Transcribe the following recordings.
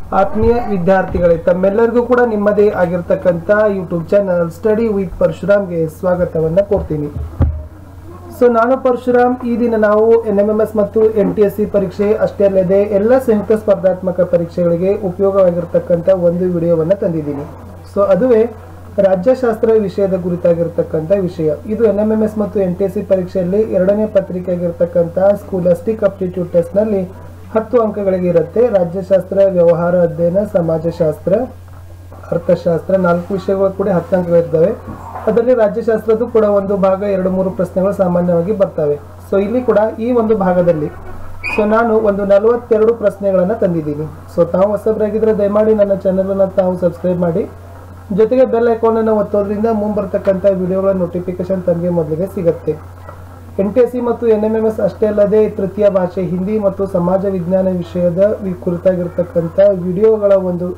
ಆತ್ಮೀಯ ವಿದ್ಯಾರ್ಥಿಗಳೇ ತಮ್ಮೆಲ್ಲರಿಗೂ ಕೂಡ ನಿಮ್ಮದೇ ಆಗಿರ್ತಕ್ಕಂಥ ಯೂಟ್ಯೂಬ್ ಚಾನಲ್ ಸ್ಟಡಿ ವಿತ್ ಪರಶುರಾಮ್ಗೆ ಸ್ವಾಗತವನ್ನು ಕೋರ್ತೀನಿ ಸೊ ನಾನು ಪರಶುರಾಮ್ ಈ ದಿನ ನಾವು ಎನ್ ಎಂ ಎಂ ಎಸ್ ಮತ್ತು ಎನ್ ಟಿ ಎಸ್ ಸಿ ಪರೀಕ್ಷೆ ಅಷ್ಟೇ ಅಲ್ಲದೆ ಎಲ್ಲ ಸಂಯುಕ್ತ ಸ್ಪರ್ಧಾತ್ಮಕ ಪರೀಕ್ಷೆಗಳಿಗೆ ಉಪಯೋಗವಾಗಿರ್ತಕ್ಕಂಥ ಒಂದು ವಿಡಿಯೋವನ್ನು ತಂದಿದ್ದೀನಿ ಸೊ ಅದುವೇ ರಾಜ್ಯಶಾಸ್ತ್ರ ವಿಷಯದ ಕುರಿತಾಗಿರ್ತಕ್ಕಂಥ ವಿಷಯ ಇದು ಎನ್ ಎಂ ಎಂ ಎಸ್ ಮತ್ತು ಎನ್ ಟಿ ಎಸ್ ಸಿ ಪರೀಕ್ಷೆಯಲ್ಲಿ ಎರಡನೇ ಪತ್ರಿಕೆ ಆಗಿರ್ತಕ್ಕಂಥ ಸ್ಕೂಲಸ್ಟಿಕ್ ಅಪ್ಟಿಟ್ಯೂಡ್ ಟೆಸ್ಟ್ನಲ್ಲಿ ಹತ್ತು ಅಂಕಗಳಿಗೆ ಇರುತ್ತೆ ರಾಜ್ಯಶಾಸ್ತ್ರ ವ್ಯವಹಾರ ಅಧ್ಯಯನ ಸಮಾಜಶಾಸ್ತ್ರ ಅರ್ಥಶಾಸ್ತ್ರ ನಾಲ್ಕು ವಿಷಯಗಳು ಕೂಡ ಹತ್ತು ಅಂಕಗಳಿರ್ತವೆ ಅದರಲ್ಲಿ ರಾಜ್ಯಶಾಸ್ತ್ರದ್ದು ಕೂಡ ಒಂದು ಭಾಗ ಎರಡು ಮೂರು ಪ್ರಶ್ನೆಗಳು ಸಾಮಾನ್ಯವಾಗಿ ಬರ್ತವೆ ಸೊ ಇಲ್ಲಿ ಕೂಡ ಈ ಒಂದು ಭಾಗದಲ್ಲಿ ಸೊ ನಾನು ಒಂದು ನಲವತ್ತೆರಡು ಪ್ರಶ್ನೆಗಳನ್ನು ತಂದಿದ್ದೀನಿ ಸೊ ತಾವು ಹೊಸಬರಾಗಿದ್ದರೆ ದಯಮಾಡಿ ನನ್ನ ಚಾನಲನ್ನು ತಾವು ಸಬ್ಸ್ಕ್ರೈಬ್ ಮಾಡಿ ಜೊತೆಗೆ ಬೆಲ್ ಐಕಾನನ್ನು ಒತ್ತೋದ್ರಿಂದ ಮುಂಬರ್ತಕ್ಕಂಥ ವಿಡಿಯೋಗಳ ನೋಟಿಫಿಕೇಶನ್ ತಮಗೆ ಮೊದಲಿಗೆ ಸಿಗುತ್ತೆ ಎನ್ ಟಿ ಎಸ್ ಸಿ ಮತ್ತು ಎನ್ ಎಂ ಎಂ ಎಸ್ ಅಷ್ಟೇ ಅಲ್ಲದೆ ತೃತೀಯ ಭಾಷೆ ಹಿಂದಿ ಮತ್ತು ಸಮಾಜ ವಿಜ್ಞಾನ ವಿಷಯದ ವಿ- ಕುರಿತಾಗಿರ್ತಕ್ಕಂಥ ವಿಡಿಯೋಗಳ ಒಂದು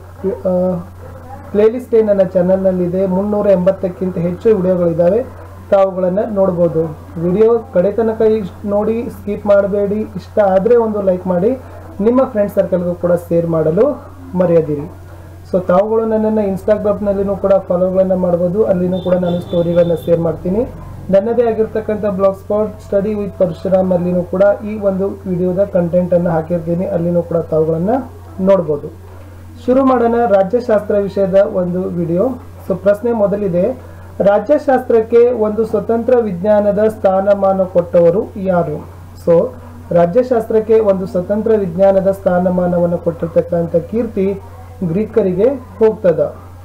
ಪ್ಲೇಲಿಸ್ಟ್ ನನ್ನ ಚಾನಲ್ನಲ್ಲಿದೆ ಮುನ್ನೂರ ಎಂಬತ್ತಕ್ಕಿಂತ ಹೆಚ್ಚು ವಿಡಿಯೋಗಳಿದ್ದಾವೆ ತಾವುಗಳನ್ನು ನೋಡ್ಬೋದು ವಿಡಿಯೋ ಕಡೆ ತನಕ ಇಷ್ಟ್ ನೋಡಿ ಸ್ಕಿಪ್ ಮಾಡಬೇಡಿ ಇಷ್ಟ ಆದರೆ ಒಂದು ಲೈಕ್ ಮಾಡಿ ನಿಮ್ಮ ಫ್ರೆಂಡ್ ಸರ್ಕಲ್ಗೂ ಕೂಡ ಶೇರ್ ಮಾಡಲು ಮರೆಯದಿರಿ ಸೊ ತಾವುಗಳು ನನ್ನನ್ನು ಇನ್ಸ್ಟಾಗ್ರಾಮ್ನಲ್ಲಿನೂ ಕೂಡ ಫಾಲೋಗಳನ್ನು ಮಾಡ್ಬೋದು ಅಲ್ಲಿನೂ ಕೂಡ ನಾನು ಸ್ಟೋರಿಗಳನ್ನ ಶೇರ್ ಮಾಡ್ತೀನಿ ನನ್ನದೇ ಆಗಿರ್ತಕ್ಕಂಥ blogspot study with Parashuram ಅಲ್ಲಿನೂ ಕೂಡ ಈ ಒಂದು ವಿಡಿಯೋದ ಕಂಟೆಂಟನ್ನು ಹಾಕಿರ್ತೀನಿ ಅಲ್ಲಿನೂ ಕೂಡ ತಾವುಗಳನ್ನು ನೋಡ್ಬೋದು ಶುರು ಮಾಡೋಣ ರಾಜ್ಯಶಾಸ್ತ್ರ ವಿಷಯದ ಒಂದು ವಿಡಿಯೋ ಸೊ ಪ್ರಶ್ನೆ ಮೊದಲಿದೆ ರಾಜ್ಯಶಾಸ್ತ್ರಕ್ಕೆ ಒಂದು ಸ್ವತಂತ್ರ ವಿಜ್ಞಾನದ ಸ್ಥಾನಮಾನ ಕೊಟ್ಟವರು ಯಾರು ಸೊ ರಾಜ್ಯಶಾಸ್ತ್ರಕ್ಕೆ ಒಂದು ಸ್ವತಂತ್ರ ವಿಜ್ಞಾನದ ಸ್ಥಾನಮಾನವನ್ನು ಕೊಟ್ಟಿರ್ತಕ್ಕಂಥ ಕೀರ್ತಿ ಗ್ರೀಕರಿಗೆ ಹೋಗ್ತದ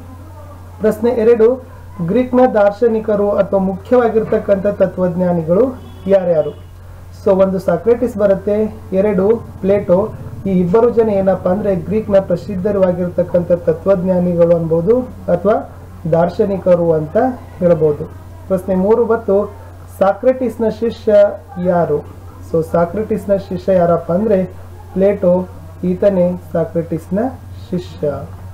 ಪ್ರಶ್ನೆ ಎರಡು ಗ್ರೀಕ್ನ ದಾರ್ಶನಿಕರು ಅಥವಾ ಮುಖ್ಯವಾಗಿರ್ತಕ್ಕಂಥ ತತ್ವಜ್ಞಾನಿಗಳು ಯಾರ್ಯಾರು ಸೊ ಒಂದು ಸಾಕ್ರೆಟಿಸ್ ಬರುತ್ತೆ ಎರಡು ಪ್ಲೇಟೋ ಈ ಇಬ್ಬರು ಜನ ಏನಪ್ಪಾ ಅಂದ್ರೆ ಗ್ರೀಕ್ನ ಪ್ರಸಿದ್ಧವಾಗಿರ್ತಕ್ಕಂಥ ತತ್ವಜ್ಞಾನಿಗಳು ಅನ್ಬೋದು ಅಥವಾ ದಾರ್ಶನಿಕರು ಅಂತ ಹೇಳ್ಬೋದು ಪ್ರಶ್ನೆ ಮೂರು ಬತ್ತು ಸಾಕ್ರೆಟಿಸ್ನ ಶಿಷ್ಯ ಯಾರು ಸೊ ಸಾಕ್ರೆಟಿಸ್ನ ಶಿಷ್ಯ ಯಾರಪ್ಪ ಅಂದ್ರೆ ಪ್ಲೇಟೋ ಈತನೇ ಸಾಕ್ರೆಟಿಸ್ನ ಶಿಷ್ಯ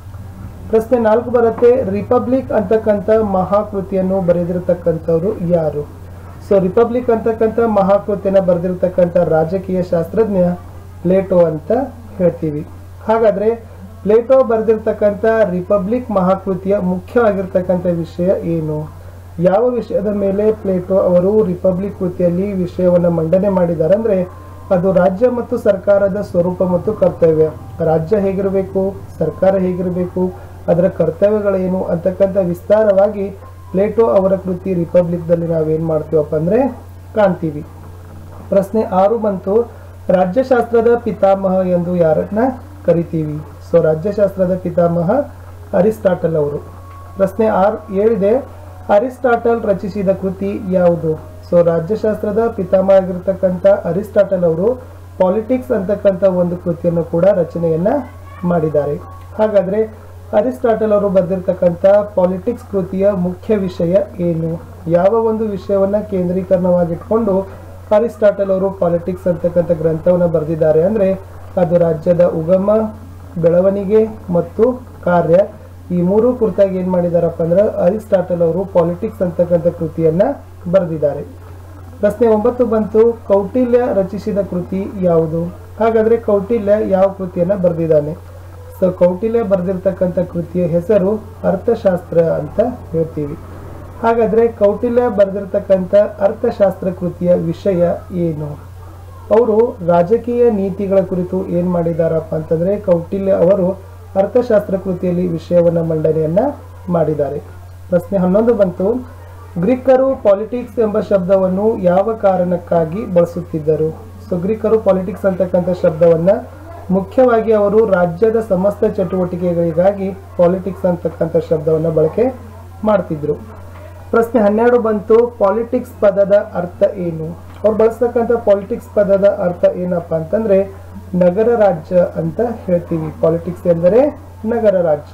ಪ್ರಶ್ನೆ ನಾಲ್ಕು ಬರುತ್ತೆ ರಿಪಬ್ಲಿಕ್ ಅಂತಕ್ಕಂಥ ಮಹಾಕೃತಿಯನ್ನು ಬರೆದಿರತಕ್ಕಂಥವ್ರು ಯಾರು ಸೊ ರಿಪಬ್ಲಿಕ್ ಅಂತಕ್ಕಂಥ ಮಹಾಕೃತಿಯನ್ನು ಬರೆದಿರತಕ್ಕಂಥ ರಾಜಕೀಯ ಶಾಸ್ತ್ರಜ್ಞ ಪ್ಲೇಟೋ ಅಂತ ಹೇಳ್ತೀವಿ ಹಾಗಾದ್ರೆ ಪ್ಲೇಟೋ ಬರೆದಿರ್ತಕ್ಕಂಥ ರಿಪಬ್ಲಿಕ್ ಮಹಾಕೃತಿಯ ಮುಖ್ಯವಾಗಿರ್ತಕ್ಕಂಥ ವಿಷಯ ಏನು ಯಾವ ವಿಷಯದ ಮೇಲೆ ಪ್ಲೇಟೋ ಅವರು ರಿಪಬ್ಲಿಕ್ ಕೃತಿಯಲ್ಲಿ ವಿಷಯವನ್ನು ಮಂಡನೆ ಮಾಡಿದ್ದಾರೆ ಅಂದ್ರೆ ಅದು ರಾಜ್ಯ ಮತ್ತು ಸರ್ಕಾರದ ಸ್ವರೂಪ ಮತ್ತು ಕರ್ತವ್ಯ ರಾಜ್ಯ ಹೇಗಿರಬೇಕು ಸರ್ಕಾರ ಹೇಗಿರಬೇಕು ಅದರ ಕರ್ತವ್ಯಗಳೇನು ಅಂತಕ್ಕಂಥ ವಿಸ್ತಾರವಾಗಿ ಪ್ಲೇಟೋ ಅವರ ಕೃತಿ ರಿಪಬ್ಲಿಕ್ದಲ್ಲಿ ನಾವೇನ್ ಮಾಡ್ತೀವಪ್ಪ ಅಂದ್ರೆ ಕಾಣ್ತೀವಿ ಪ್ರಶ್ನೆ ಆರು ಬಂತು ರಾಜ್ಯಶಾಸ್ತ್ರದ ಪಿತಾಮಹ ಎಂದು ಯಾರನ್ನ ಕರಿತೀವಿ ಸೊ ರಾಜ್ಯಶಾಸ್ತ್ರದ ಪಿತಾಮಹ ಅರಿಸ್ಟಾಟಲ್ ಅವರು ಪ್ರಶ್ನೆ ಆರ್ ಏಳಿದೆ ಅರಿಸ್ಟಾಟಲ್ ರಚಿಸಿದ ಕೃತಿ ಯಾವುದು ಸೊ ರಾಜ್ಯಶಾಸ್ತ್ರದ ಪಿತಾಮಹ ಆಗಿರ್ತಕ್ಕಂಥ ಅರಿಸ್ಟಾಟಲ್ ಅವರು ಪಾಲಿಟಿಕ್ಸ್ ಅಂತಕ್ಕಂಥ ಒಂದು ಕೃತಿಯನ್ನು ಕೂಡ ರಚನೆಯನ್ನ ಮಾಡಿದ್ದಾರೆ ಹಾಗಾದ್ರೆ ಅರಿಸ್ಟಾಟಲ್ ಅವರು ಬರೆದಿರ್ತಕ್ಕಂಥ ಪಾಲಿಟಿಕ್ಸ್ ಕೃತಿಯ ಮುಖ್ಯ ವಿಷಯ ಏನು ಯಾವ ಒಂದು ವಿಷಯವನ್ನ ಕೇಂದ್ರೀಕರಣವಾಗಿಟ್ಕೊಂಡು ಅರಿಸ್ಟಾಟಲ್ ಅವರು ಪಾಲಿಟಿಕ್ಸ್ ಅಂತಕ್ಕಂಥ ಗ್ರಂಥವನ್ನು ಬರೆದಿದ್ದಾರೆ ಅಂದ್ರೆ ಅದು ರಾಜ್ಯದ ಉಗಮ ಬೆಳವಣಿಗೆ ಮತ್ತು ಕಾರ್ಯ ಈ ಮೂರು ಕುರಿತಾಗಿ ಏನ್ ಮಾಡಿದಾರಪ್ಪ ಅಂದ್ರೆ ಅರಿಸ್ಟಾಟಲ್ ಅವರು ಪಾಲಿಟಿಕ್ಸ್ ಅಂತಕ್ಕಂಥ ಕೃತಿಯನ್ನ ಬರೆದಿದ್ದಾರೆ ಪ್ರಶ್ನೆ ಒಂಬತ್ತು ಬಂತು ಕೌಟಿಲ್ಯ ರಚಿಸಿದ ಕೃತಿ ಯಾವುದು ಹಾಗಾದ್ರೆ ಕೌಟಿಲ್ಯ ಯಾವ ಕೃತಿಯನ್ನ ಬರೆದಿದ್ದಾನೆ ಸೊ ಕೌಟಿಲ್ಯ ಬರೆದಿರ್ತಕ್ಕಂಥ ಕೃತಿಯ ಹೆಸರು ಅರ್ಥಶಾಸ್ತ್ರ ಅಂತ ಹೇಳ್ತೀವಿ ಹಾಗಾದ್ರೆ ಕೌಟಿಲ್ಯ ಬರೆದಿರ್ತಕ್ಕಂಥ ಅರ್ಥಶಾಸ್ತ್ರ ಕೃತಿಯ ವಿಷಯ ಏನು ಅವರು ರಾಜಕೀಯ ನೀತಿಗಳ ಕುರಿತು ಏನ್ ಮಾಡಿದಾರಪ್ಪ ಅಂತಂದ್ರೆ ಕೌಟಿಲ್ಯ ಅವರು ಅರ್ಥಶಾಸ್ತ್ರ ಕೃತಿಯಲ್ಲಿ ವಿಷಯವನ್ನ ಮಂಡನೆಯನ್ನ ಮಾಡಿದ್ದಾರೆ ಪ್ರಶ್ನೆ ಹನ್ನೊಂದು ಬಂತು ಗ್ರೀಕರು ಪಾಲಿಟಿಕ್ಸ್ ಎಂಬ ಶಬ್ದವನ್ನು ಯಾವ ಕಾರಣಕ್ಕಾಗಿ ಬಳಸುತ್ತಿದ್ದರು ಸೊ ಗ್ರೀಕರು ಪಾಲಿಟಿಕ್ಸ್ ಅಂತಕ್ಕಂಥ ಶಬ್ದವನ್ನ ಮುಖ್ಯವಾಗಿ ಅವರು ರಾಜ್ಯದ ಸಮಸ್ತ ಚಟುವಟಿಕೆಗಳಿಗಾಗಿ ಪಾಲಿಟಿಕ್ಸ್ ಅಂತಕ್ಕಂಥ ಶಬ್ದವನ್ನ ಬಳಕೆ ಮಾಡ್ತಿದ್ರು ಪ್ರಶ್ನೆ ಹನ್ನೆರಡು ಬಂತು ಪಾಲಿಟಿಕ್ಸ್ ಪದದ ಅರ್ಥ ಏನು ಅವ್ರು ಬಳಸ್ತಕ್ಕಂಥ ಪಾಲಿಟಿಕ್ಸ್ ಪದದ ಅರ್ಥ ಏನಪ್ಪಾ ಅಂತಂದ್ರೆ ನಗರ ರಾಜ್ಯ ಅಂತ ಹೇಳ್ತೀವಿ ಪಾಲಿಟಿಕ್ಸ್ ಎಂದರೆ ನಗರ ರಾಜ್ಯ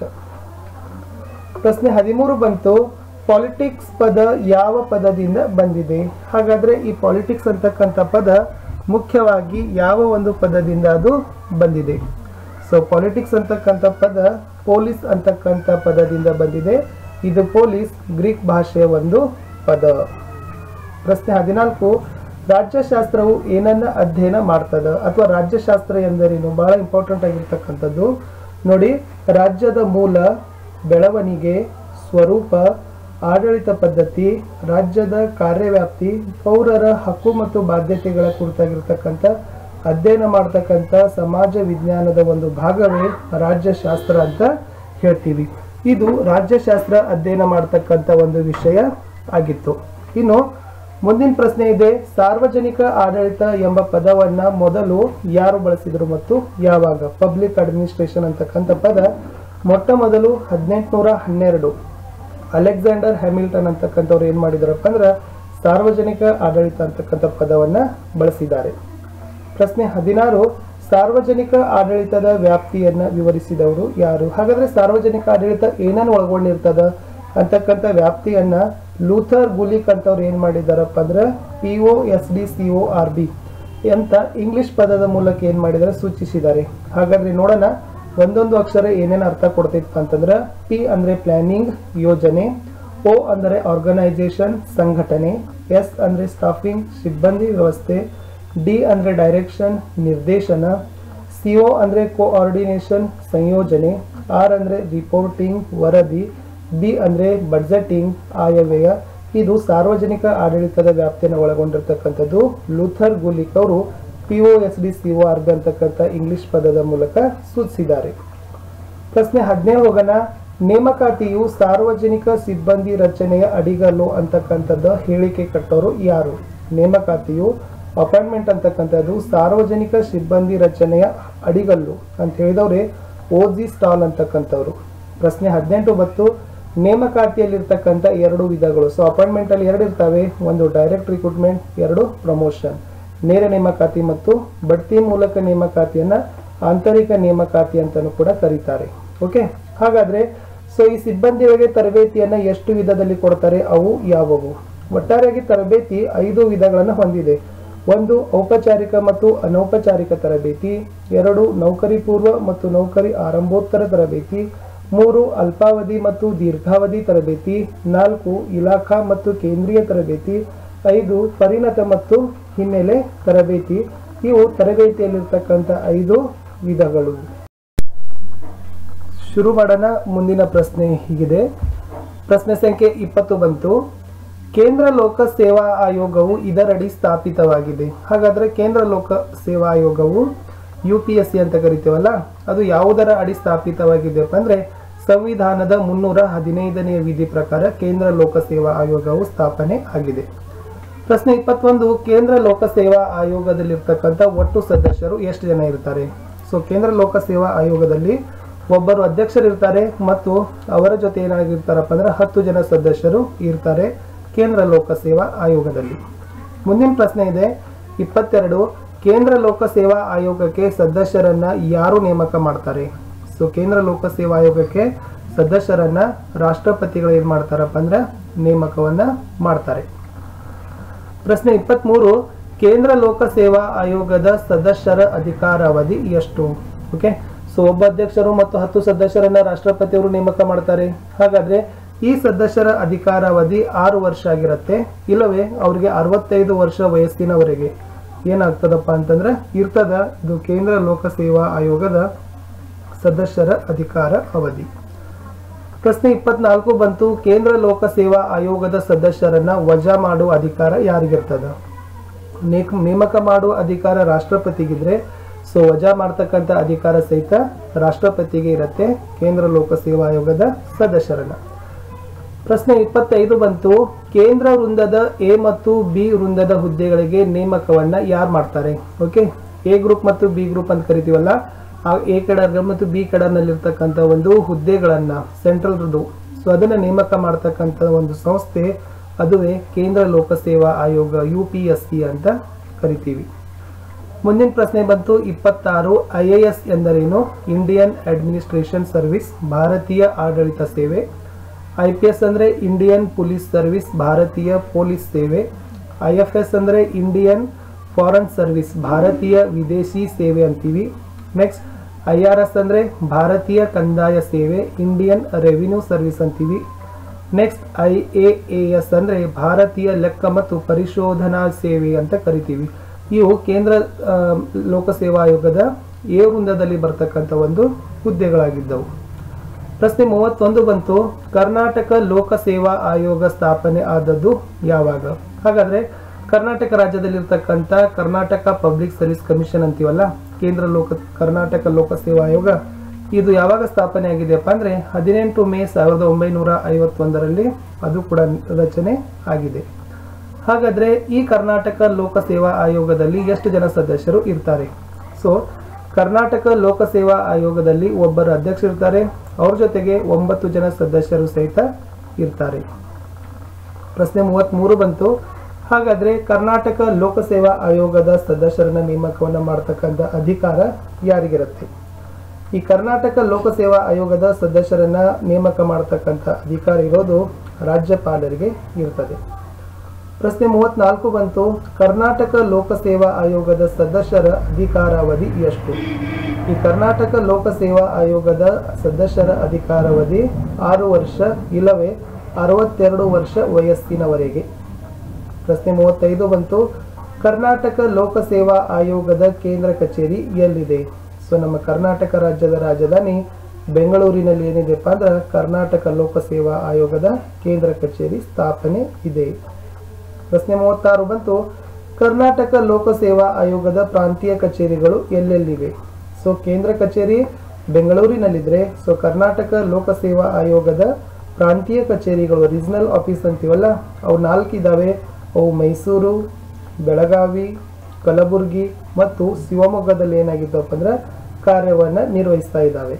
ಪ್ರಶ್ನೆ ಹದಿಮೂರು ಬಂತು ಪಾಲಿಟಿಕ್ಸ್ ಪದ ಯಾವ ಪದದಿಂದ ಬಂದಿದೆ ಹಾಗಾದ್ರೆ ಈ ಪಾಲಿಟಿಕ್ಸ್ ಅಂತಕ್ಕಂಥ ಪದ ಮುಖ್ಯವಾಗಿ ಯಾವ ಒಂದು ಪದದಿಂದ ಅದು ಬಂದಿದೆ ಸೊ ಪಾಲಿಟಿಕ್ಸ್ ಅಂತಕ್ಕಂಥ ಪದ ಪೊಲೀಸ್ ಅಂತಕ್ಕಂಥ ಪದದಿಂದ ಬಂದಿದೆ ಇದು ಪೊಲೀಸ್ ಗ್ರೀಕ್ ಭಾಷೆಯ ಒಂದು ಪದ ಪ್ರಶ್ನೆ ಹದಿನಾಲ್ಕು ರಾಜ್ಯಶಾಸ್ತ್ರವು ಏನನ್ನ ಅಧ್ಯಯನ ಮಾಡ್ತದ ಅಥವಾ ರಾಜ್ಯಶಾಸ್ತ್ರ ಎಂದರೇನು ಬಹಳ ಇಂಪಾರ್ಟೆಂಟ್ ಆಗಿರ್ತಕ್ಕಂಥದ್ದು ನೋಡಿ ರಾಜ್ಯದ ಮೂಲ ಬೆಳವಣಿಗೆ ಸ್ವರೂಪ ಆಡಳಿತ ಪದ್ಧತಿ ರಾಜ್ಯದ ಕಾರ್ಯವ್ಯಾಪ್ತಿ ಪೌರರ ಹಕ್ಕು ಮತ್ತು ಬಾಧ್ಯತೆಗಳ ಕುರಿತಾಗಿರ್ತಕ್ಕಂಥ ಅಧ್ಯಯನ ಮಾಡ್ತಕ್ಕಂಥ ಸಮಾಜ ವಿಜ್ಞಾನದ ಒಂದು ಭಾಗವೇ ರಾಜ್ಯಶಾಸ್ತ್ರ ಅಂತ ಹೇಳ್ತೀವಿ ಇದು ರಾಜ್ಯಶಾಸ್ತ್ರ ಅಧ್ಯಯನ ಮಾಡ್ತಕ್ಕಂಥ ಒಂದು ವಿಷಯ ಆಗಿತ್ತು ಇನ್ನು ಮುಂದಿನ ಪ್ರಶ್ನೆ ಇದೆ ಸಾರ್ವಜನಿಕ ಆಡಳಿತ ಎಂಬ ಪದವನ್ನ ಮೊದಲು ಯಾರು ಬಳಸಿದರು ಮತ್ತು ಯಾವಾಗ ಪಬ್ಲಿಕ್ ಅಡ್ಮಿನಿಸ್ಟ್ರೇಷನ್ ಅಂತಕ್ಕಂಥ ಪದ ಮೊಟ್ಟ ಮೊದಲು ಹದಿನೆಂಟುನೂರ ಹನ್ನೆರಡು ಅಲೆಕ್ಸಾಂಡರ್ ಹ್ಯಾಮಿಲ್ಟನ್ ಅಂತಕ್ಕಂಥವ್ರು ಏನ್ ಮಾಡಿದಾರಪ್ಪ ಅಂದ್ರೆ ಸಾರ್ವಜನಿಕ ಆಡಳಿತ ಅಂತಕ್ಕಂಥ ಪದವನ್ನ ಬಳಸಿದ್ದಾರೆ ಪ್ರಶ್ನೆ ಹದಿನಾರು ಸಾರ್ವಜನಿಕ ಆಡಳಿತದ ವ್ಯಾಪ್ತಿಯನ್ನ ವಿವರಿಸಿದವರು ಯಾರು ಹಾಗಾದ್ರೆ ಸಾರ್ವಜನಿಕ ಆಡಳಿತ ಏನನ್ನು ಒಳಗೊಂಡಿರ್ತದ ಅಂತಕ್ಕಂಥ ವ್ಯಾಪ್ತಿಯನ್ನ ಲೂಥರ್ ಗುಲಿಕ್ ಅಂತವ್ರು ಏನ್ ಮಾಡಿದಾರಪ್ಪ ಅಂದ್ರೆ P O S D C O R B ಅಂತ ಇಂಗ್ಲಿಷ್ ಪದದ ಮೂಲಕ ಏನ್ ಮಾಡಿದಾರೆ ಸೂಚಿಸಿದ್ದಾರೆ ಹಾಗಾದ್ರೆ ನೋಡೋಣ ಒಂದೊಂದು ಅಕ್ಷರ ಏನೇನು ಅರ್ಥ ಕೊಡ್ತೈತಪ್ಪ ಅಂತಂದ್ರೆ ಪಿ ಅಂದ್ರೆ ಪ್ಲಾನಿಂಗ್ ಯೋಜನೆ ಓ ಅಂದರೆ ಆರ್ಗನೈಸೇಷನ್ ಸಂಘಟನೆ ಎಸ್ ಅಂದ್ರೆ ಸ್ಟಾಫಿಂಗ್ ಸಿಬ್ಬಂದಿ ವ್ಯವಸ್ಥೆ ಡಿ ಅಂದ್ರೆ ಡೈರೆಕ್ಷನ್ ನಿರ್ದೇಶನ ಸಿಒ ಅಂದ್ರೆ ಕೋಆರ್ಡಿನೇಷನ್ ಸಂಯೋಜನೆ ಆರ್ ಅಂದ್ರೆ ರಿಪೋರ್ಟಿಂಗ್ ವರದಿ ಬಿ ಅಂದ್ರೆ ಬಡ್ಜೆಟಿಂಗ್ ಆಯವ್ಯಯ ಇದು ಸಾರ್ವಜನಿಕ ಆಡಳಿತದ ವ್ಯಾಪ್ತಿಯನ್ನು ಒಳಗೊಂಡಿರ್ತಕ್ಕಂಥದ್ದು ಲೂಥರ್ ಗುಲಿಕ್ ಅವರು P O S D C O R B ಅಂತಕ್ಕಂಥ ಇಂಗ್ಲಿಷ್ ಪದದ ಮೂಲಕ ಸೂಚಿಸಿದ್ದಾರೆ ಪ್ರಶ್ನೆ ಹದಿನೇಳು ಹೋಗೋಣ ನೇಮಕಾತಿಯು ಸಾರ್ವಜನಿಕ ಸಿಬ್ಬಂದಿ ರಚನೆಯ ಅಡಿಗಲ್ಲು ಅಂತಕ್ಕಂಥದ್ದು ಹೇಳಿಕೆ ಕಟ್ಟೋರು ಯಾರು ನೇಮಕಾತಿಯು ಅಪಾಯಿಂಟ್ಮೆಂಟ್ ಅಂತಕ್ಕಂಥದ್ದು ಸಾರ್ವಜನಿಕ ಸಿಬ್ಬಂದಿ ರಚನೆಯ ಅಡಿಗಲ್ಲು ಅಂತ ಹೇಳಿದವ್ರೆ ಓಜಿ ಸ್ಟಾಲ್ ಅಂತಕ್ಕಂಥವ್ರು ಪ್ರಶ್ನೆ ಹದಿನೆಂಟು ಬತ್ತು ನೇಮಕಾತಿಯಲ್ಲಿರ್ತಕ್ಕಂಥ ಎರಡು ವಿಧಗಳು ಸೊ ಅಪಾಯಿಂಟ್ಮೆಂಟ್ ಅಲ್ಲಿ ಎರಡು ಇರ್ತವೆ ಒಂದು ಡೈರೆಕ್ಟ್ ರಿಕ್ರೂಟ್ಮೆಂಟ್ ಎರಡು ಪ್ರಮೋಷನ್ ನೇರ ನೇಮಕಾತಿ ಮತ್ತು ಬಡ್ತಿ ಮೂಲಕ ನೇಮಕಾತಿಯನ್ನ ಆಂತರಿಕ ನೇಮಕಾತಿ ಅಂತಾನೂ ಕೂಡ ಕರೀತಾರೆ ಓಕೆ ಹಾಗಾದ್ರೆ ಸೊ ಈ ಸಿಬ್ಬಂದಿಗಳಿಗೆ ತರಬೇತಿಯನ್ನ ಎಷ್ಟು ವಿಧದಲ್ಲಿ ಕೊಡ್ತಾರೆ ಅವು ಯಾವುವು ಒಟ್ಟಾರೆಯಾಗಿ ತರಬೇತಿ ಐದು ವಿಧಗಳನ್ನು ಹೊಂದಿದೆ ಒಂದು ಔಪಚಾರಿಕ ಮತ್ತು ಅನೌಪಚಾರಿಕ ತರಬೇತಿ ಎರಡು ನೌಕರಿ ಪೂರ್ವ ಮತ್ತು ನೌಕರಿ ಆರಂಭೋತ್ತರ ತರಬೇತಿ ಮೂರು ಅಲ್ಪಾವಧಿ ಮತ್ತು ದೀರ್ಘಾವಧಿ ತರಬೇತಿ ನಾಲ್ಕು ಇಲಾಖಾ ಮತ್ತು ಕೇಂದ್ರೀಯ ತರಬೇತಿ ಐದು ಪರಿಣತ ಮತ್ತು ಹಿನ್ನೆಲೆ ತರಬೇತಿ ಇವು ತರಬೇತಿಯಲ್ಲಿರ್ತಕ್ಕಂಥ ಐದು ವಿಧಗಳು ಶುರು ಮಾಡೋಣ ಮುಂದಿನ ಪ್ರಶ್ನೆ ಹೀಗಿದೆ ಪ್ರಶ್ನೆ ಸಂಖ್ಯೆ ಇಪ್ಪತ್ತು ಬಂತು ಕೇಂದ್ರ ಲೋಕ ಸೇವಾ ಆಯೋಗವು ಇದರಡಿ ಸ್ಥಾಪಿತವಾಗಿದೆ ಹಾಗಾದ್ರೆ ಕೇಂದ್ರ ಲೋಕ ಸೇವಾ ಆಯೋಗವು ಯು ಪಿ ಎಸ್ ಸಿ ಅಂತ ಕರಿತೀವಲ್ಲ ಅದು ಯಾವುದರ ಅಡಿ ಸ್ಥಾಪಿತವಾಗಿದೆಯಪ್ಪ ಅಂದ್ರೆ ಸಂವಿಧಾನದ ಮುನ್ನೂರ ಹದಿನೈದನೇ ವಿಧಿ ಪ್ರಕಾರ ಕೇಂದ್ರ ಲೋಕ ಸೇವಾ ಆಯೋಗವು ಸ್ಥಾಪನೆ ಆಗಿದೆ ಪ್ರಶ್ನೆ ಇಪ್ಪತ್ತೊಂದು ಕೇಂದ್ರ ಲೋಕ ಸೇವಾ ಆಯೋಗದಲ್ಲಿರ್ತಕ್ಕಂಥ ಒಟ್ಟು ಸದಸ್ಯರು ಎಷ್ಟು ಜನ ಇರ್ತಾರೆ ಸೊ ಕೇಂದ್ರ ಲೋಕ ಸೇವಾ ಆಯೋಗದಲ್ಲಿ ಒಬ್ಬರು ಅಧ್ಯಕ್ಷರಿರ್ತಾರೆ ಮತ್ತು ಅವರ ಜೊತೆ ಏನಾಗಿರ್ತಾರಪ್ಪ ಅಂದ್ರೆ ಹತ್ತು ಜನ ಸದಸ್ಯರು ಇರ್ತಾರೆ ಕೇಂದ್ರ ಲೋಕ ಸೇವಾ ಆಯೋಗದಲ್ಲಿ ಮುಂದಿನ ಪ್ರಶ್ನೆ ಇದೆ ಇಪ್ಪತ್ತೆರಡು ಕೇಂದ್ರ ಲೋಕ ಸೇವಾ ಆಯೋಗಕ್ಕೆ ಸದಸ್ಯರನ್ನ ಯಾರು ನೇಮಕ ಮಾಡ್ತಾರೆ ಸೊ ಕೇಂದ್ರ ಲೋಕ ಸೇವಾ ಆಯೋಗಕ್ಕೆ ಸದಸ್ಯರನ್ನ ರಾಷ್ಟ್ರಪತಿಗಳು ಏನ್ ಮಾಡ್ತಾರಪ್ಪ ಅಂದ್ರೆ ನೇಮಕವನ್ನ ಮಾಡ್ತಾರೆ ಪ್ರಶ್ನೆ ಇಪ್ಪತ್ಮೂರು ಕೇಂದ್ರ ಲೋಕ ಸೇವಾ ಆಯೋಗದ ಸದಸ್ಯರ ಅಧಿಕಾರಾವಧಿ ಎಷ್ಟು ಓಕೆ ಸೊ ಒಬ್ಬ ಅಧ್ಯಕ್ಷರು ಮತ್ತು ಹತ್ತು ಸದಸ್ಯರನ್ನ ರಾಷ್ಟ್ರಪತಿಯವರು ನೇಮಕ ಮಾಡ್ತಾರೆ ಹಾಗಾದ್ರೆ ಈ ಸದಸ್ಯರ ಅಧಿಕಾರಾವಧಿ ಆರು ವರ್ಷ ಆಗಿರುತ್ತೆ ಇಲ್ಲವೇ ಅವ್ರಿಗೆ ಅರವತ್ತೈದು ವರ್ಷ ವಯಸ್ಸಿನವರೆಗೆ ಏನಾಗ್ತದಪ್ಪ ಅಂತಂದ್ರೆ ಇರ್ತದ ಇದು ಕೇಂದ್ರ ಲೋಕ ಸೇವಾ ಆಯೋಗದ ಸದಸ್ಯರ ಅಧಿಕಾರ ಅವಧಿ ಪ್ರಶ್ನೆ ಇಪ್ಪತ್ನಾಲ್ಕು ಬಂತು ಕೇಂದ್ರ ಲೋಕ ಸೇವಾ ಆಯೋಗದ ಸದಸ್ಯರನ್ನ ವಜಾ ಮಾಡುವ ಅಧಿಕಾರ ಯಾರಿಗಿರ್ತದ ನೇಕ್- ನೇಮಕ ಮಾಡುವ ಅಧಿಕಾರ ರಾಷ್ಟ್ರಪತಿಗಿದ್ರೆ ಸೊ ವಜಾ ಮಾಡ್ತಕ್ಕಂಥ ಅಧಿಕಾರ ಸಹಿತ ರಾಷ್ಟ್ರಪತಿಗೆ ಇರುತ್ತೆ ಕೇಂದ್ರ ಲೋಕ ಸೇವಾ ಆಯೋಗದ ಸದಸ್ಯರನ್ನ ಪ್ರಶ್ನೆ ಇಪ್ಪತ್ತೈದು ಬಂತು ಕೇಂದ್ರ ವೃಂದದ ಎ ಮತ್ತು ಬಿ ವೃಂದದ ಹುದ್ದೆಗಳಿಗೆ ನೇಮಕವನ್ನ ಯಾರು ಮಾಡ್ತಾರೆ ಓಕೆ ಎ ಗ್ರೂಪ್ ಮತ್ತು ಬಿ ಗ್ರೂಪ್ ಅಂತ ಕರಿತೀವಲ್ಲ ಆ ಎ ಕೆಡರ್ ಮತ್ತು ಬಿ ಕೆಡರ್ನಲ್ಲಿರ್ತಕ್ಕಂಥ ಒಂದು ಹುದ್ದೆಗಳನ್ನ ಸೆಂಟ್ರಲ್ ಸೊ ಅದನ್ನ ನೇಮಕ ಮಾಡ್ತಕ್ಕಂಥ ಒಂದು ಸಂಸ್ಥೆ ಅದುವೇ ಕೇಂದ್ರ ಲೋಕ ಸೇವಾ ಆಯೋಗ ಯು ಪಿ ಎಸ್ ಸಿ ಅಂತ ಕರಿತೀವಿ ಮುಂದಿನ ಪ್ರಶ್ನೆ ಬಂತು ಇಪ್ಪತ್ತಾರು ಐ ಎ ಎಸ್ ಎಂದರೇನು ಇಂಡಿಯನ್ ಅಡ್ಮಿನಿಸ್ಟ್ರೇಷನ್ ಸರ್ವಿಸ್ ಭಾರತೀಯ ಆಡಳಿತ ಸೇವೆ ಐ ಪಿ ಎಸ್ ಅಂದರೆ ಇಂಡಿಯನ್ ಪೊಲೀಸ್ ಸರ್ವಿಸ್ ಭಾರತೀಯ ಪೊಲೀಸ್ ಸೇವೆ ಐ ಎಫ್ ಎಸ್ ಅಂದರೆ ಇಂಡಿಯನ್ ಫಾರೆನ್ ಸರ್ವಿಸ್ ಭಾರತೀಯ ವಿದೇಶಿ ಸೇವೆ ಅಂತೀವಿ ನೆಕ್ಸ್ಟ್ ಐ ಆರ್ ಎಸ್ ಅಂದರೆ ಭಾರತೀಯ ಕಂದಾಯ ಸೇವೆ ಇಂಡಿಯನ್ ರೆವಿನ್ಯೂ ಸರ್ವಿಸ್ ಅಂತೀವಿ ನೆಕ್ಸ್ಟ್ ಐ ಎ ಎಸ್ ಅಂದರೆ ಭಾರತೀಯ ಲೆಕ್ಕ ಮತ್ತು ಪರಿಶೋಧನಾ ಸೇವೆ ಅಂತ ಕರಿತೀವಿ ಇವು ಕೇಂದ್ರ ಆ, ಲೋಕ ಸೇವಾ ಆಯೋಗದ ಎ ವೃಂದದಲ್ಲಿ ಬರ್ತಕ್ಕಂಥ ಒಂದು ಹುದ್ದೆಗಳಾಗಿದ್ದವು ಪ್ರಶ್ನೆ ಮೂವತ್ತೊಂದು ಬಂತು ಕರ್ನಾಟಕ ಲೋಕಸೇವಾ ಆಯೋಗ ಸ್ಥಾಪನೆ ಆದದ್ದು ಯಾವಾಗ ಹಾಗಾದ್ರೆ ಕರ್ನಾಟಕ ರಾಜ್ಯದಲ್ಲಿರ್ತಕ್ಕಂಥ ಕರ್ನಾಟಕ ಪಬ್ಲಿಕ್ ಸರ್ವಿಸ್ ಕಮಿಷನ್ ಅಂತೀವಲ್ಲ ಕೇಂದ್ರ ಲೋಕ ಕರ್ನಾಟಕ ಲೋಕಸೇವಾ ಆಯೋಗ ಇದು ಯಾವಾಗ ಸ್ಥಾಪನೆ ಆಗಿದೆಯಪ್ಪ ಅಂದ್ರೆ ಹದಿನೆಂಟು ಮೇ ಸಾವಿರದ ಒಂಬೈನೂರ ಐವತ್ತೊಂದರಲ್ಲಿ ಅದು ಕೂಡ ರಚನೆ ಆಗಿದೆ ಹಾಗಾದ್ರೆ ಈ ಕರ್ನಾಟಕ ಲೋಕಸೇವಾ ಆಯೋಗದಲ್ಲಿ ಎಷ್ಟು ಜನ ಸದಸ್ಯರು ಇರ್ತಾರೆ ಸೊ ಕರ್ನಾಟಕ ಲೋಕಸೇವಾ ಆಯೋಗದಲ್ಲಿ ಒಬ್ಬರು ಅಧ್ಯಕ್ಷರಿರ್ತಾರೆ ಅವ್ರ ಜೊತೆಗೆ ಒಂಬತ್ತು ಜನ ಸದಸ್ಯರು ಸಹಿತ ಇರ್ತಾರೆ ಪ್ರಶ್ನೆ ಮೂವತ್ತ್ಮೂರು ಬಂತು ಹಾಗಾದ್ರೆ ಕರ್ನಾಟಕ ಲೋಕಸೇವಾ ಆಯೋಗದ ಸದಸ್ಯರನ್ನ ನೇಮಕವನ್ನ ಮಾಡ್ತಕ್ಕಂಥ ಅಧಿಕಾರ ಯಾರಿಗಿರುತ್ತೆ ಈ ಕರ್ನಾಟಕ ಲೋಕಸೇವಾ ಆಯೋಗದ ಸದಸ್ಯರನ್ನ ನೇಮಕ ಮಾಡತಕ್ಕಂಥ ಅಧಿಕಾರ ಇರೋದು ರಾಜ್ಯಪಾಲರಿಗೆ ಇರ್ತದೆ ಪ್ರಶ್ನೆ ಮೂವತ್ನಾಲ್ಕು ಬಂತು ಕರ್ನಾಟಕ ಲೋಕಸೇವಾ ಆಯೋಗದ ಸದಸ್ಯರ ಅಧಿಕಾರಾವಧಿ ಎಷ್ಟು ಈ ಕರ್ನಾಟಕ ಲೋಕಸೇವಾ ಆಯೋಗದ ಸದಸ್ಯರ ಅಧಿಕಾರಾವಧಿ ಆರು ವರ್ಷ ಇಲ್ಲವೇ ಅರವತ್ತೆರಡು ವರ್ಷ ವಯಸ್ಸಿನವರೆಗೆ ಪ್ರಶ್ನೆ ಮೂವತ್ತೈದು ಬಂತು ಕರ್ನಾಟಕ ಲೋಕಸೇವಾ ಆಯೋಗದ ಕೇಂದ್ರ ಕಚೇರಿ ಎಲ್ಲಿದೆ ಸೊ ನಮ್ಮ ಕರ್ನಾಟಕ ರಾಜ್ಯದ ರಾಜಧಾನಿ ಬೆಂಗಳೂರಿನಲ್ಲಿ ಏನಿದೆಪ್ಪ ಅಂದ್ರೆ ಕರ್ನಾಟಕ ಲೋಕಸೇವಾ ಆಯೋಗದ ಕೇಂದ್ರ ಕಚೇರಿ ಸ್ಥಾಪನೆ ಇದೆ ಪ್ರಶ್ನೆ ಮೂವತ್ತಾರು ಬಂತು ಕರ್ನಾಟಕ ಲೋಕಸೇವಾ ಆಯೋಗದ ಪ್ರಾಂತೀಯ ಕಚೇರಿಗಳು ಎಲ್ಲೆಲ್ಲಿವೆ ಸೊ ಕೇಂದ್ರ ಕಚೇರಿ ಬೆಂಗಳೂರಿನಲ್ಲಿದ್ರೆ ಸೊ ಕರ್ನಾಟಕ ಲೋಕಸೇವಾ ಆಯೋಗದ ಪ್ರಾಂತೀಯ ಕಚೇರಿಗಳು ರೀಜನಲ್ ಆಫೀಸ್ ಅಂತೀವಲ್ಲ ಅವು ನಾಲ್ಕು ಇದ್ದಾವೆ ಅವು ಮೈಸೂರು ಬೆಳಗಾವಿ ಕಲಬುರಗಿ ಮತ್ತು ಶಿವಮೊಗ್ಗದಲ್ಲಿ ಏನಾಗಿದ್ದಪ್ಪ ಅಂದ್ರೆ ಕಾರ್ಯವನ್ನು ನಿರ್ವಹಿಸ್ತಾ ಇದ್ದಾವೆ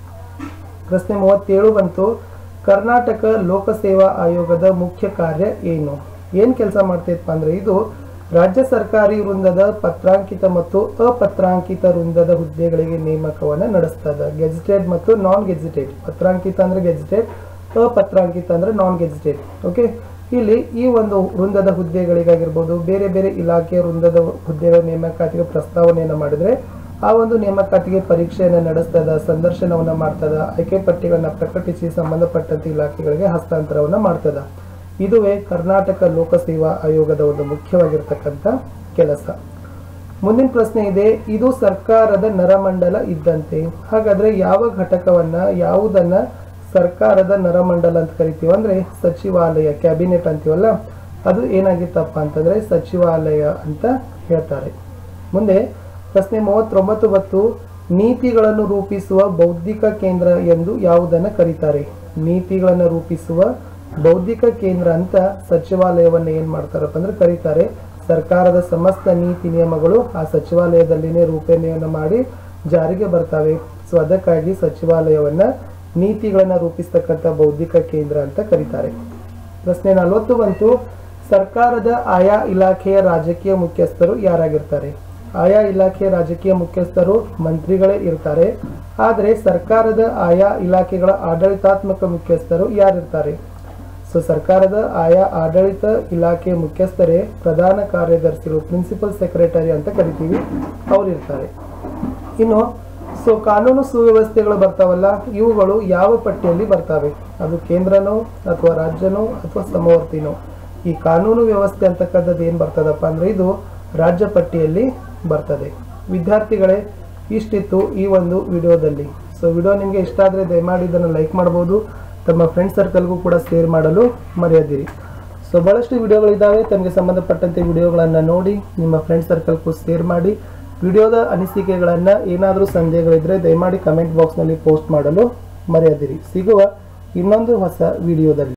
ಪ್ರಶ್ನೆ ಮೂವತ್ತೇಳು ಬಂತು ಕರ್ನಾಟಕ ಲೋಕಸೇವಾ ಆಯೋಗದ ಮುಖ್ಯ ಕಾರ್ಯ ಏನು ಏನ್ ಕೆಲಸ ಮಾಡ್ತೈತಪ್ಪ ಅಂದ್ರೆ ಇದು ರಾಜ್ಯ ಸರ್ಕಾರಿ ವೃಂದದ ಪತ್ರಾಂಕಿತ ಮತ್ತು ಅಪತ್ರಾಂಕಿತ ವೃಂದದ ಹುದ್ದೆಗಳಿಗೆ ನೇಮಕವನ್ನ ನಡೆಸ್ತದ ಗೆಜಿಟೆಡ್ ಮತ್ತು ನಾನ್ ಗೆಜಿಟೆಡ್ ಪತ್ರಾಂಕಿತ ಅಂದ್ರೆ ಗೆಜಿಟೆಡ್ ಅಪತ್ರಾಂಕಿತ ಅಂದ್ರೆ ನಾನ್ ಗೆಜಿಟೆಡ್ ಓಕೆ ಇಲ್ಲಿ ಈ ಒಂದು ವೃಂದದ ಹುದ್ದೆಗಳಿಗಾಗಿರ್ಬೋದು ಬೇರೆ ಬೇರೆ ಇಲಾಖೆಯ ವೃಂದದ ಹುದ್ದೆಗಳ ನೇಮಕಾತಿಗೆ ಪ್ರಸ್ತಾವನೆಯನ್ನು ಮಾಡಿದ್ರೆ ಆ ಒಂದು ನೇಮಕಾತಿಗೆ ಪರೀಕ್ಷೆಯನ್ನು ನಡೆಸ್ತದ ಸಂದರ್ಶನವನ್ನ ಮಾಡ್ತದ ಆಯ್ಕೆ ಪಟ್ಟಿಗಳನ್ನ ಪ್ರಕಟಿಸಿ ಸಂಬಂಧಪಟ್ಟಂತೆ ಇಲಾಖೆಗಳಿಗೆ ಹಸ್ತಾಂತರವನ್ನ ಮಾಡ್ತದ ಇದುವೇ ಕರ್ನಾಟಕ ಲೋಕಸೇವಾ ಆಯೋಗದ ಒಂದು ಮುಖ್ಯವಾಗಿರ್ತಕ್ಕಂಥ ಕೆಲಸ ಮುಂದಿನ ಪ್ರಶ್ನೆ ಇದೆ ಇದು ಸರ್ಕಾರದ ನರಮಂಡಲ ಇದ್ದಂತೆ ಹಾಗಾದ್ರೆ ಯಾವ ಘಟಕವನ್ನ ಯಾವುದನ್ನ ಸರ್ಕಾರದ ನರಮಂಡಲ ಅಂತ ಕರಿತೀವಿ ಅಂದ್ರೆ ಸಚಿವಾಲಯ ಕ್ಯಾಬಿನೆಟ್ ಅಂತೀವಲ್ಲ ಅದು ಏನಾಗಿತ್ತಪ್ಪ ಅಂತಂದ್ರೆ ಸಚಿವಾಲಯ ಅಂತ ಹೇಳ್ತಾರೆ ಮುಂದೆ ಪ್ರಶ್ನೆ ಮೂವತ್ತೊಂಬತ್ತು ಬತ್ತು ನೀತಿಗಳನ್ನು ರೂಪಿಸುವ ಬೌದ್ಧಿಕ ಕೇಂದ್ರ ಎಂದು ಯಾವುದನ್ನು ಕರೀತಾರೆ ನೀತಿಗಳನ್ನು ರೂಪಿಸುವ ಬೌದ್ಧಿಕ ಕೇಂದ್ರ ಅಂತ ಸಚಿವಾಲಯವನ್ನು ಏನ್ ಮಾಡ್ತಾರಪ್ಪ ಅಂದ್ರೆ ಕರೀತಾರೆ ಸರ್ಕಾರದ ಸಮಸ್ತ ನೀತಿ ನಿಯಮಗಳು ಆ ಸಚಿವಾಲಯದಲ್ಲಿನೇ ರೂಪಣೆಯನ್ನು ಮಾಡಿ ಜಾರಿಗೆ ಬರ್ತವೆ ಸೊ ಅದಕ್ಕಾಗಿ ಸಚಿವಾಲಯವನ್ನ ನೀತಿಗಳನ್ನ ರೂಪಿಸ್ತಕ್ಕಂಥ ಬೌದ್ಧಿಕ ಕೇಂದ್ರ ಅಂತ ಕರೀತಾರೆ ಪ್ರಶ್ನೆ ನಲವತ್ತು ಬಂತು ಸರ್ಕಾರದ ಆಯಾ ಇಲಾಖೆಯ ರಾಜಕೀಯ ಮುಖ್ಯಸ್ಥರು ಯಾರಾಗಿರ್ತಾರೆ ಆಯಾ ಇಲಾಖೆಯ ರಾಜಕೀಯ ಮುಖ್ಯಸ್ಥರು ಮಂತ್ರಿಗಳೇ ಇರ್ತಾರೆ ಆದರೆ ಸರ್ಕಾರದ ಆಯಾ ಇಲಾಖೆಗಳ ಆಡಳಿತಾತ್ಮಕ ಮುಖ್ಯಸ್ಥರು ಯಾರಿರ್ತಾರೆ ಸೊ ಸರ್ಕಾರದ ಆಯಾ ಆಡಳಿತ ಇಲಾಖೆ ಮುಖ್ಯಸ್ಥರೇ ಪ್ರಧಾನ ಕಾರ್ಯದರ್ಶಿಗಳು ಪ್ರಿನ್ಸಿಪಲ್ ಸೆಕ್ರೆಟರಿ ಅಂತ ಕರಿತೀವಿ ಅವ್ರು ಇರ್ತಾರೆ ಇನ್ನು ಸೊ ಕಾನೂನು ಸುವ್ಯವಸ್ಥೆಗಳು ಬರ್ತಾವಲ್ಲ ಇವುಗಳು ಯಾವ ಪಟ್ಟಿಯಲ್ಲಿ ಬರ್ತವೆ ಅದು ಕೇಂದ್ರನೋ ಅಥವಾ ರಾಜ್ಯನೋ ಅಥವಾ ಸಮವರ್ತಿನೋ ಈ ಕಾನೂನು ವ್ಯವಸ್ಥೆ ಅಂತಕ್ಕಂಥದ್ದು ಏನು ಬರ್ತದಪ್ಪ ಅಂದ್ರೆ ಇದು ರಾಜ್ಯ ಪಟ್ಟಿಯಲ್ಲಿ ಬರ್ತದೆ ವಿದ್ಯಾರ್ಥಿಗಳೇ ಇಷ್ಟಿತ್ತು ಈ ಒಂದು ವಿಡಿಯೋದಲ್ಲಿ ಸೊ ವಿಡಿಯೋ ನಿಮಗೆ ಇಷ್ಟ ಆದರೆ ದಯಮಾಡಿ ಇದನ್ನು ಲೈಕ್ ಮಾಡ್ಬೋದು ತಮ್ಮ ಫ್ರೆಂಡ್ ಸರ್ಕಲ್ಗೂ ಕೂಡ ಶೇರ್ ಮಾಡಲು ಮರೆಯದಿರಿ ಸೊ ಬಹಳಷ್ಟು ವಿಡಿಯೋಗಳಿದ್ದಾವೆ ತಮಗೆ ಸಂಬಂಧಪಟ್ಟಂತೆ ವಿಡಿಯೋಗಳನ್ನು ನೋಡಿ ನಿಮ್ಮ ಫ್ರೆಂಡ್ ಸರ್ಕಲ್ಗೂ ಶೇರ್ ಮಾಡಿ ವಿಡಿಯೋದ ಅನಿಸಿಕೆಗಳನ್ನು ಏನಾದರೂ ಸಂದೇಹಗಳಿದ್ರೆ ದಯಮಾಡಿ ಕಮೆಂಟ್ ಬಾಕ್ಸ್ನಲ್ಲಿ ಪೋಸ್ಟ್ ಮಾಡಲು ಮರೆಯದಿರಿ ಸಿಗುವ ಇನ್ನೊಂದು ಹೊಸ ವಿಡಿಯೋದಲ್ಲಿ